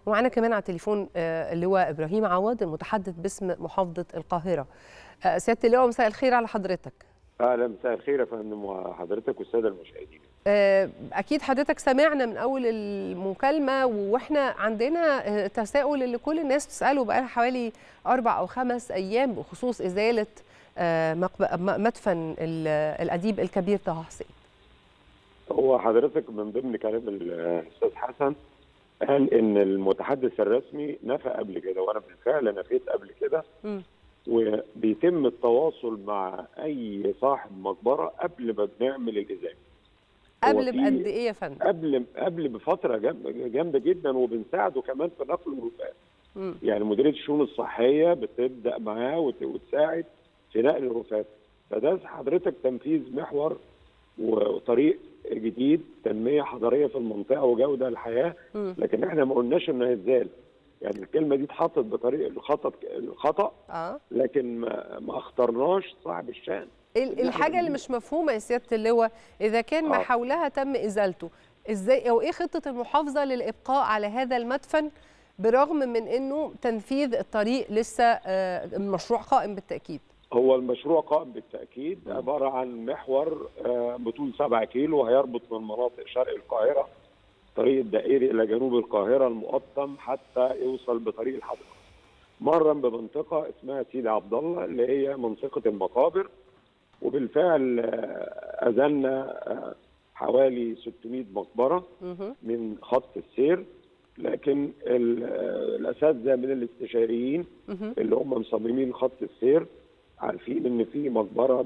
ومعانا كمان على التليفون اللواء ابراهيم عوض المتحدث باسم محافظه القاهره سياده اللواء مساء الخير على حضرتك اهلا مساء الخير يا فندم وحضرتك والساده المشاهدين اكيد حضرتك سمعنا من اول المكالمه واحنا عندنا تساؤل اللي كل الناس بتساله بقى حوالي اربع او خمس ايام بخصوص ازاله مدفن الاديب الكبير طه حسين هو حضرتك من ضمن كلام الاستاذ حسن قال ان المتحدث الرسمي نفى قبل كده وانا بالفعل نفيت قبل كده وبيتم التواصل مع اي صاحب مقبره قبل ما بنعمل الازاله قبل بقد ايه يا فندم؟ قبل قبل بفتره جامده جدا وبنساعده كمان في نقل الرفات. يعني مديريه الشؤون الصحيه بتبدا معاه وتساعد في نقل الرفات فده حضرتك تنفيذ محور وطريق جديد تنميه حضاريه في المنطقه وجوده الحياه لكن احنا ما قلناش انه هيتزال يعني الكلمه دي اتحطت بطريقه الخطا الخطا آه. لكن ما, ما اخترناش صاحب الشان الحاجه اللي مش مفهومه يا سياده اللواء اذا كان ما حولها تم ازالته ازاي او ايه خطه المحافظه للابقاء على هذا المدفن برغم من انه تنفيذ الطريق لسه المشروع قائم بالتاكيد هو المشروع قائم بالتاكيد عباره عن محور بطول 7 كيلو هيربط من مناطق شرق القاهره الطريق الدائري الى جنوب القاهره المقطم حتى يوصل بطريق الحديقه مرا بمنطقه اسمها سيدي عبد الله اللي هي منطقه المقابر وبالفعل أزلنا حوالي 600 مقبرة من خط السير لكن الأساتذة من الاستشاريين اللي هم مصممين خط السير عارفين ان في مقبره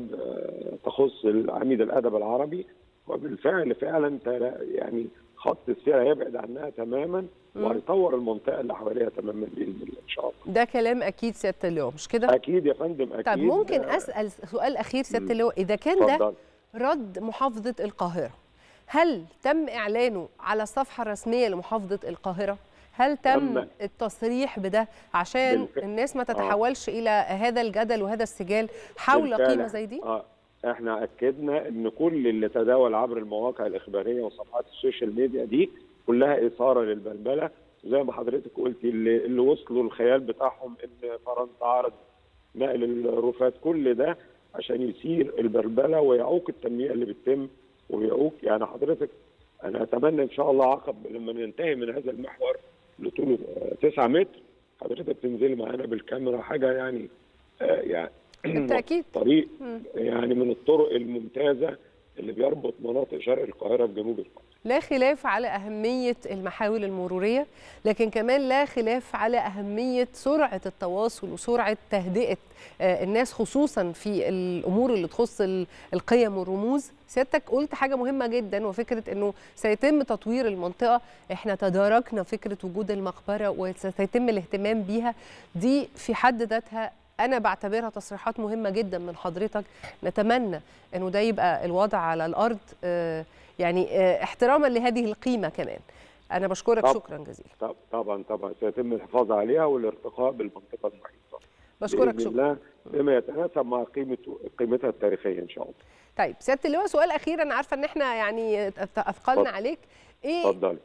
تخص العميد الادب العربي وبالفعل فعلا يعني خط السير هيبعد عنها تماما وهيطور المنطقه اللي حواليها تماما باذن الله ان شاء الله. ده كلام اكيد سياده اللواء مش كده؟ اكيد يا فندم اكيد طب ممكن اسال سؤال اخير سياده اللواء اذا كان ده فضل. رد محافظه القاهره هل تم اعلانه على الصفحه الرسميه لمحافظه القاهره؟ هل تم أم التصريح بده عشان بالفعل. الناس ما تتحولش آه. الى هذا الجدل وهذا السجال حول بالفعل. قيمه زي دي؟ آه. احنا اكدنا ان كل اللي تداول عبر المواقع الاخباريه وصفحات السوشيال ميديا دي كلها اثاره للبلبله زي ما حضرتك قلتي اللي, اللي وصلوا الخيال بتاعهم ان فرنسا عرض نقل الرفات كل ده عشان يثير البلبله ويعوق التنميه اللي بتتم ويعوق يعني حضرتك انا اتمنى ان شاء الله عقب لما ننتهي من هذا المحور اللي طوله 9 متر حضرتك تنزلي معانا بالكاميرا حاجه يعني آه يعني بالتاكيد طريق يعني من الطرق الممتازه اللي بيربط مناطق شرق القاهره بجنوب القاهره لا خلاف على أهمية المحاور المرورية لكن كمان لا خلاف على أهمية سرعة التواصل وسرعة تهدئة الناس خصوصا في الأمور اللي تخص القيم والرموز سيادتك قلت حاجة مهمة جدا وفكرة أنه سيتم تطوير المنطقة احنا تداركنا فكرة وجود المقبرة وسيتم الاهتمام بيها دي في حد ذاتها انا بعتبرها تصريحات مهمه جدا من حضرتك نتمنى انه ده يبقى الوضع على الارض يعني احتراما لهذه القيمه كمان انا بشكرك طب شكرا جزيلا طبعا طبعا سيتم الحفاظ عليها والارتقاء بالمنطقه المحيطه بشكرك شكرا بما يتناسب مع قيمه قيمتها التاريخيه ان شاء الله طيب سياده اللواء سؤال اخير انا عارفه ان احنا يعني اثقلنا عليك ايه اتفضلي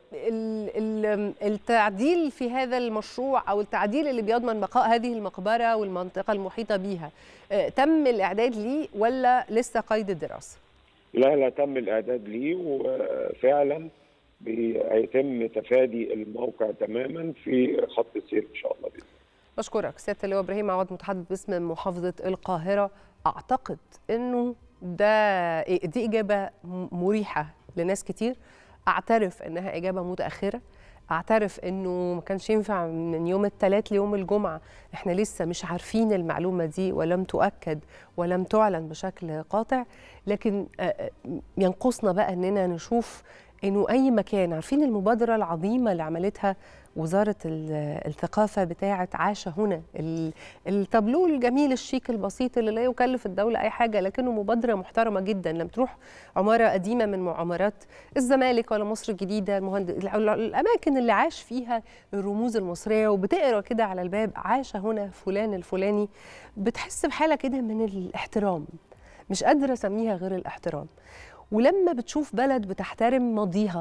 التعديل في هذا المشروع او التعديل اللي بيضمن بقاء هذه المقبره والمنطقه المحيطه بيها تم الاعداد ليه ولا لسه قيد الدراسه لا لا تم الاعداد ليه وفعلا هيتم تفادي الموقع تماما في خط السير ان شاء الله باذن بشكرك سياده اللواء ابراهيم عوض متحدث باسم محافظه القاهره اعتقد انه ده دي اجابه مريحه لناس كتير اعترف انها اجابه متاخره اعترف انه ما كانش ينفع من يوم الثلاث ليوم الجمعه احنا لسه مش عارفين المعلومه دي ولم تؤكد ولم تعلن بشكل قاطع لكن ينقصنا بقى اننا نشوف انه اي مكان عارفين المبادره العظيمه اللي عملتها وزاره الثقافه بتاعه عاش هنا التابلو الجميل الشيك البسيط اللي لا يكلف الدوله اي حاجه لكنه مبادره محترمه جدا لما تروح عماره قديمه من عمارات الزمالك ولا مصر الجديده المهند... الاماكن اللي عاش فيها الرموز المصريه وبتقرا كده على الباب عاش هنا فلان الفلاني بتحس بحاله كده من الاحترام مش قادره اسميها غير الاحترام ولما بتشوف بلد بتحترم ماضيها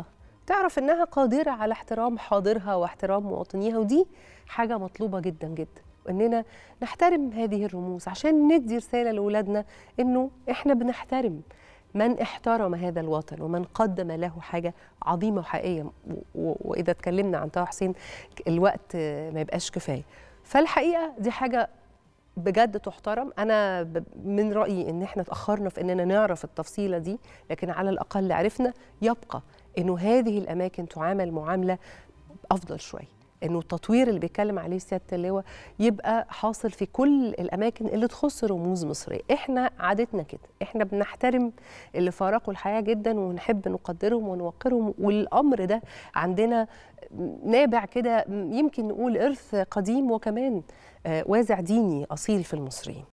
تعرف انها قادره على احترام حاضرها واحترام مواطنيها ودي حاجه مطلوبه جدا جدا واننا نحترم هذه الرموز عشان ندي رساله لاولادنا انه احنا بنحترم من احترم هذا الوطن ومن قدم له حاجه عظيمه وحقيقيه واذا اتكلمنا عن طه حسين الوقت ما يبقاش كفايه فالحقيقه دي حاجه بجد تحترم انا من رايي ان احنا اتاخرنا في اننا نعرف التفصيله دي لكن على الاقل عرفنا يبقى انه هذه الاماكن تعامل معامله افضل شويه انه التطوير اللي بيتكلم عليه سياده اللواء يبقى حاصل في كل الاماكن اللي تخص رموز مصريه احنا عادتنا كده احنا بنحترم اللي فارقوا الحياه جدا ونحب نقدرهم ونوقرهم والامر ده عندنا نابع كده يمكن نقول ارث قديم وكمان وازع ديني اصيل في المصريين